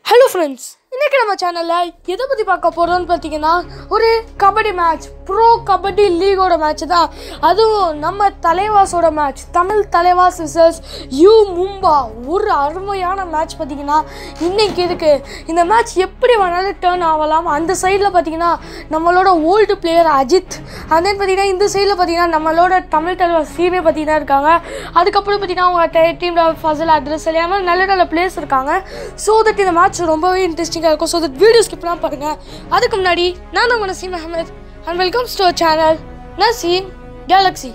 hello friends இன்றைக்கி நம்ம சேனலில் எதை பற்றி பார்க்க போகிறோம்னு பார்த்தீங்கன்னா ஒரு கபடி மேட்ச் ப்ரோ கபடி லீகோட மேட்ச் தான் அதுவும் நம்ம தலைவாஸோட match Tamil Thalaivas versus U Mumba ஒரு அருமையான மேட்ச் பார்த்தீங்கன்னா இன்னைக்கு இருக்குது இந்த மேட்ச் எப்படி வேணாலும் டேர்ன் ஆகலாம் அந்த சைடில் பார்த்தீங்கன்னா நம்மளோட old player Ajith and then பார்த்தீங்கன்னா இந்த சைடில் பார்த்தீங்கன்னா நம்மளோட தமிழ் தலைவாஸ் டீமே பார்த்தீங்கன்னா இருக்காங்க அதுக்கப்புறம் பார்த்தீங்கன்னா அவங்க டீமோட ஃபசல் அட்ரஸ் எல்லாமே நல்ல நல்ல பிளேயர்ஸ் இருக்காங்க ஸோ தட் இந்த மேட்ச் ரொம்பவே இன்ட்ரெஸ்டிங்காக இருக்கும் ஸோ தட் வீடியோ ஸ்கிப்லாம் பாருங்கள் அதுக்கு முன்னாடி நான் தான் Naseem Ahmed and welcome to channel Naseem Galaxy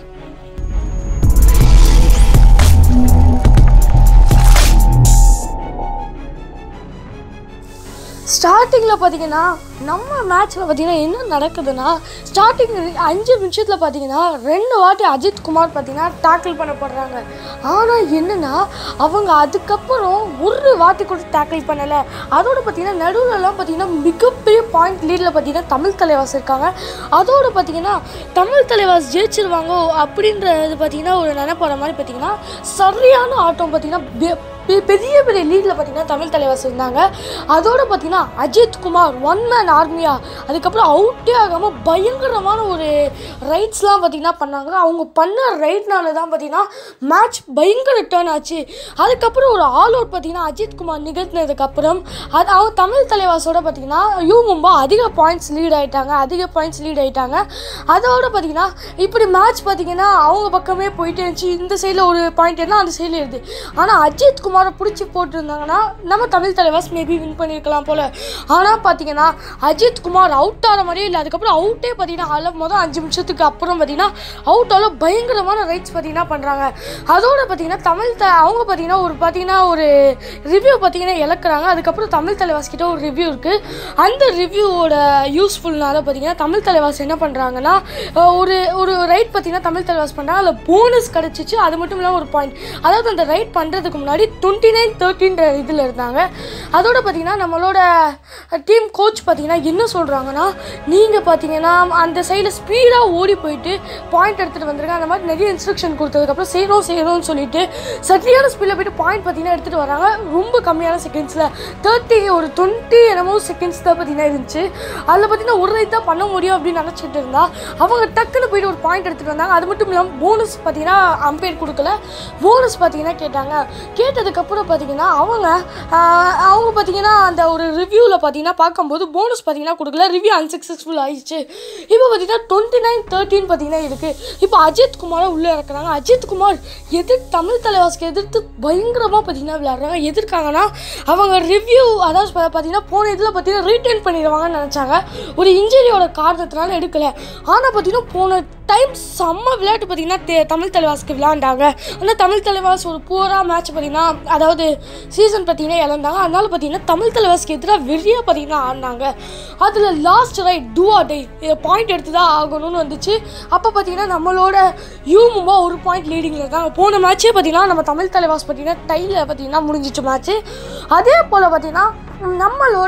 ஸ்டார்டிங்கில் பார்த்தீங்கன்னா நம்ம மேட்ச்சில் பார்த்தீங்கன்னா என்ன நடக்குதுன்னா ஸ்டார்டிங் அஞ்சு நிமிஷத்தில் பார்த்தீங்கன்னா ரெண்டு வாட்டி அஜித் குமார் பார்த்தீங்கன்னா டேக்கிள் பண்ணப்படுறாங்க ஆனால் என்னென்னா அவங்க அதுக்கப்புறம் ஒரு வாட்டி கூட டேக்கிள் பண்ணலை அதோட பார்த்தீங்கன்னா நடுவுலலாம் பார்த்தீங்கன்னா மிகப்பெரிய பாயிண்ட் லீடில் பார்த்தீங்கன்னா தமிழ் தலைவாஸ் இருக்காங்க அதோட பார்த்தீங்கன்னா தமிழ் தலைவாஸ் ஜெயிச்சிருவாங்க அப்படின்றது பார்த்தீங்கன்னா ஒரு நினைப்பாட மாதிரி பார்த்தீங்கன்னா சரியான ஆட்டம் பார்த்தீங்கன்னா பெ- பெ- பெரிய பெரிய லீடில் பார்த்தீங்கன்னா தமிழ் தலைவாஸ் இருந்தாங்க அதோட பார்த்தீங்கன்னா அஜித் குமார் ஒன் மேன் ஆர்மியா அதுக்கப்புறம் அவுட்டே ஆகாமல் பயங்கரமான ஒரு ரைட்ஸ்லாம் பார்த்தீங்கன்னா பண்ணாங்க அவங்க பண்ண ரைட்னால தான் பார்த்தீங்கன்னா மேட்ச் பயங்கர டேர்ன் ஆச்சு அதுக்கப்புறம் ஒரு ஆல் அவுட் பார்த்தீங்கன்னா அஜித் குமார் நிகழ்த்தினதுக்கப்புறம் அது அவங்க தமிழ் தலைவாஸோட பார்த்தீங்கன்னா யூ மும்பா அதிக பாயிண்ட்ஸ் லீட் ஆயிட்டாங்க அதிக பாயிண்ட்ஸ் லீட் ஆயிட்டாங்க அதோட பார்த்தீங்கன்னா இப்படி மேட்ச் பார்த்தீங்கன்னா அவங்க பக்கமே போயிட்டு இருந்துச்சு இந்த சைடில் ஒரு பாயிண்ட் என்ன அந்த சைடில் இருந்து ஆனால் அஜித் குமாரை பிடிச்சி போட்டிருந்தாங்கன்னா நம்ம தமிழ் தலைவாஸ் மேபி வின் பண்ணியிருக்கலாம் போல் ஆனால் பார்த்தீங்கன்னா அஜித் குமார் அவுட் ஆகிற மாதிரியே இல்லை அதுக்கப்புறம் அவுட்டே பார்த்தீங்கன்னா அதில் மொதல் அஞ்சு நிமிஷத்துக்கு அப்புறம் பார்த்தீங்கன்னா அவுட் ஆல பயங்கரமான ரைட்ஸ் பார்த்தீங்கன்னா பண்ணுறாங்க அதோட பார்த்தீங்கன்னா தமிழ் த அவங்க பார்த்தீங்கன்னா ஒரு பார்த்தீங்கன்னா ஒரு ரிவ்யூ பார்த்தீங்கன்னா இழக்கிறாங்க அதுக்கப்புறம் தமிழ் தலைவாஸ் கிட்ட ஒரு ரிவ்யூ இருக்குது அந்த ரிவ்யூவோட யூஸ்ஃபுல்னால பார்த்தீங்கன்னா தமிழ் தலைவாஸ் என்ன பண்ணுறாங்கன்னா ஒரு ஒரு ரைட் பார்த்தீங்கன்னா தமிழ் தலைவாஸ் பண்ணுறாங்க அதில் போனஸ் கிடச்சிச்சு அது மட்டும் இல்லாமல் ஒரு பாயிண்ட் அதாவது அந்த ரைட் பண்ணுறதுக்கு முன்னாடி டுவெண்ட்டி நைன் தேர்ட்டின்ற இதில் இருந்தாங்க அதோட பார்த்தீங்கன்னா நம்மளோட டீம் கோச் பார்த்தீங்கன்னா என்ன சொல்கிறாங்கன்னா நீங்கள் பார்த்தீங்கன்னா அந்த சைடில் ஸ்பீடாக ஓடி போயிட்டு பாயிண்ட் எடுத்துகிட்டு வந்திருக்காங்க அந்த மாதிரி நிறைய இன்ஸ்ட்ரக்ஷன் கொடுத்ததுக்கப்புறம் செய்யணும் செய்யணும்னு சொல்லிட்டு சரியான ஸ்பீடில் போயிட்டு பாயிண்ட் பார்த்தீங்கன்னா எடுத்துகிட்டு வராங்க ரொம்ப கம்மியான செகண்ட்ஸில் தேர்ட்டி ஒரு டுவெண்ட்டி என்னமோ செகண்ட்ஸ் தான் பார்த்தீங்கன்னா இருந்துச்சு அதில் பார்த்தீங்கன்னா ஒரு ரைட் தான் பண்ண முடியும் அப்படின்னு நினச்சிட்டு இருந்தா அவங்க டக்குன்னு போயிட்டு ஒரு பாயிண்ட் எடுத்துகிட்டு வந்தாங்க அது மட்டும் இல்லாமல் போனஸ் பார்த்தீங்கன்னா அம்பேர் கொடுக்கல போனஸ் பார்த்தீங்கன்னா கேட்டாங்க கேட்டதுக்கப்புறம் பார்த்தீங்கன்னா அவங்க ஆஹ், அவங்க பார்த்தீங்கன்னா அந்த ஒரு ரிவ்யூவில் பார்த்தீங்கன்னா பார்க்கும்போது போனஸ் பார்த்தீங்கன்னா கொடுக்கல ரிவ்யூ அன்சக்ஸஸ்ஃபுல் ஆயிடுச்சு இப்போ பார்த்தீங்கன்னா டுவெண்ட்டி நைன் தேர்ட்டின் பார்த்தீங்கன்னா இருக்குது இப்போ அஜித் குமாரை உள்ளே இறக்குறாங்க அஜித் குமார் எதிர் தமிழ் தலைவாஸ்க்கு எதிர்த்து பயங்கரமாக பார்த்தீங்கன்னா விளையாடுறாங்க எதிர்க்காங்கன்னா அவங்க ரிவ்யூ அதாவது பா- பார்த்தீங்கன்னா போன இதில் பார்த்தீங்கன்னா ரீட்டைன் பண்ணிடுவாங்கன்னு நினச்சாங்க ஒரு இன்ஜுரியோட காரணத்தினால எடுக்கல ஆனால் பார்த்தீங்கன்னா போன டைம் செம்ம விளையாட்டு பார்த்தீங்கன்னா தே- தமிழ் தலைவாஸ்க்கு விளையாண்டாங்க ஆனால் தமிழ் தலைவாஸ் ஒரு பூரா மேட்ச் பார்த்தீங்கன்னா அதாவது சீசன் பார்த்தீங்கன்னா இழந்தாங்க அதனால பார்த்தீங்கன்னா தமிழ் தலைவாஸ்க்கு எதிராக வெறியாக பார்த்தீங்கன்னா ஆடினாங்க அதில் லாஸ்ட் ரைட் டூஆ டே இதை பாயிண்ட் எடுத்து தான் ஆகணும்னு வந்துச்சு அப்போ பார்த்தீங்கன்னா நம்மளோட யூ மும்பா ஒரு பாயிண்ட் லீடிங்கில் இருக்காங்க போன மேட்ச்சே பார்த்தீங்கன்னா நம்ம தமிழ் தலைவாஸ் பார்த்தீங்கன்னா டையில் பார்த்தீங்கன்னா முடிஞ்சிச்சு மேட்ச்சு அதே போல் பார்த்தீங்கன்னா நம்மளோட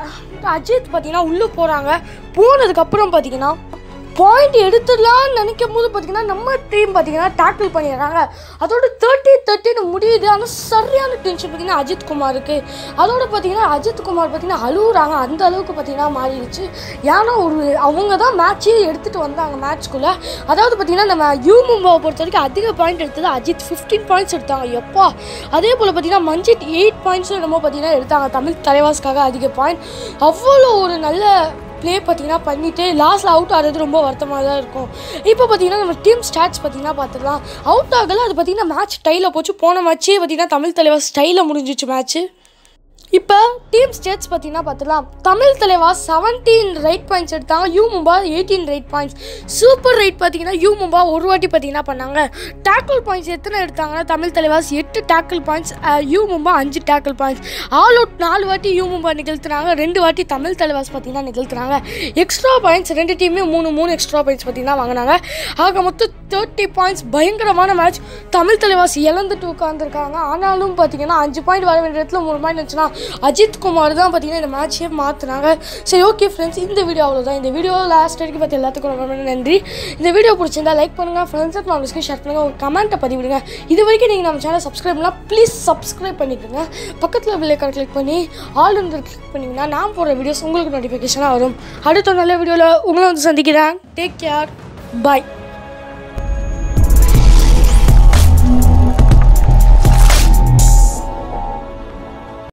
அஜித் பார்த்தீங்கன்னா உள்ளே போகிறாங்க போனதுக்கப்புறம் பார்த்தீங்கன்னா பாயிண்ட் எடுத்துடலாம்னு நினைக்கும் போது பார்த்தீங்கன்னா நம்ம டீம் பார்த்தீங்கன்னா டேக்கிள் பண்ணிடுறாங்க அதோட தேர்ட்டி தேர்ட்டின்னு முடியுது ஆனால் சரியான டென்ஷன் பார்த்தீங்கன்னா அஜித் குமாருக்கு அதோட பார்த்தீங்கன்னா அஜித் குமார் பார்த்தீங்கன்னா அழுகுறாங்க அந்த அளவுக்கு பார்த்தீங்கன்னா மாறிடுச்சு ஏன்னா ஒரு அவங்க தான் மேட்சே எடுத்துகிட்டு வந்தாங்க மேட்ச்க்குள்ளே அதாவது பார்த்தீங்கன்னா நம்ம யூ மும்பாவை பொறுத்த வரைக்கும் அதிக பாயிண்ட் எடுத்தது அஜித் ஃபிஃப்டீன் பாயிண்ட்ஸ் எடுத்தாங்க எப்பா அதே போல் பார்த்தீங்கன்னா மஞ்சித் எயிட் பாயிண்ட்ஸும் என்னமோ பார்த்தீங்கன்னா எடுத்தாங்க தமிழ் தலைவாஸ்க்காக அதிக பாயிண்ட் அவ்வளோ ஒரு நல்ல ப்ளே பார்த்தீங்கன்னா பண்ணிட்டு லாஸ்ட்டில் அவுட் ஆகிறது ரொம்ப வருத்தமாக தான் இருக்கும் இப்போ பார்த்தீங்கன்னா நம்ம டீம் ஸ்டாட்ஸ் பார்த்தீங்கன்னா பார்த்துக்கலாம் அவுட் ஆகல அது பார்த்தீங்கன்னா மேட்ச் டைலில் போச்சு போன மேட்ச்சே பார்த்தீங்கன்னா தமிழ் தலைவர் ஸ்டைலில் முடிஞ்சிச்சு மேட்ச்சு இப்போ டீம் ஸ்டேட்ஸ் பார்த்தீங்கன்னா பார்த்துலாம் Tamil Thalaiva seventeen raid points எடுத்தாங்க U Mumba eighteen raid points super raid பார்த்தீங்கன்னா யூ மும்பா ஒரு வாட்டி பார்த்தீங்கன்னா பண்ணாங்க டேக்கிள் பாயிண்ட்ஸ் எத்தனை எடுத்தாங்கன்னா தமிழ் தலைவாஸ் எட்டு டேக்கிள் பாயிண்ட்ஸ் யூ மும்பா அஞ்சு டேக்கிள் பாயிண்ட்ஸ் ஆல் அவுட் நாலு வாட்டி யூ மும்பா நிகழ்த்துனாங்க ரெண்டு வாட்டி தமிழ் தலைவாஸ் பார்த்தீங்கன்னா நிகழ்த்துனாங்க எக்ஸ்ட்ரா பாயிண்ட்ஸ் ரெண்டு டீமே மூணு மூணு எக்ஸ்ட்ரா பாயிண்ட்ஸ் பார்த்தீங்கன்னா வாங்கினாங்க ஆக மொத்தம் தேர்ட்டி பாயிண்ட்ஸ் பயங்கரமான மேட்ச் தமிழ் தலைவாஸ் இழந்துட்டு உட்காந்துருக்காங்க ஆனாலும் பார்த்தீங்கன்னா அஞ்சு பாயிண்ட் வர வேண்டிய இடத்துல மூணு பாயிண்ட் இருந்துச்சுன்னா அஜித் குமார் தான் பார்த்தீங்கன்னா இந்த மேட்சே மாற்றினாங்க சரி ஓகே ஃப்ரெண்ட்ஸ் இந்த வீடியோ அவ்வளோதான் இந்த வீடியோ லாஸ்ட் வரைக்கும் பார்த்து எல்லாத்துக்கும் ரொம்ப ரொம்ப நன்றி இந்த வீடியோ பிடிச்சிருந்தா லைக் பண்ணுங்கள் ஃப்ரெண்ட்ஸ் அண்ட் ஃபேமிலிஸ்க்கு ஷேர் பண்ணுங்கள் ஒரு கமெண்ட்டை பதிவிடுங்க இது வரைக்கும் நீங்கள் நம்ம சேனல் சப்ஸ்கிரைப் பண்ணலாம் ப்ளீஸ் சப்ஸ்கிரைப் பண்ணிக்கோங்க பக்கத்தில் பிள்ளைக்கார கிளிக் பண்ணி ஆல் வந்து கிளிக் பண்ணிங்கன்னா நான் போடுற வீடியோஸ் உங்களுக்கு நோட்டிஃபிகேஷனாக வரும் அடுத்த நல்ல வீடியோவில் உங்களை வந்து சந்திக்கிறேன் டேக் கேர் பாய்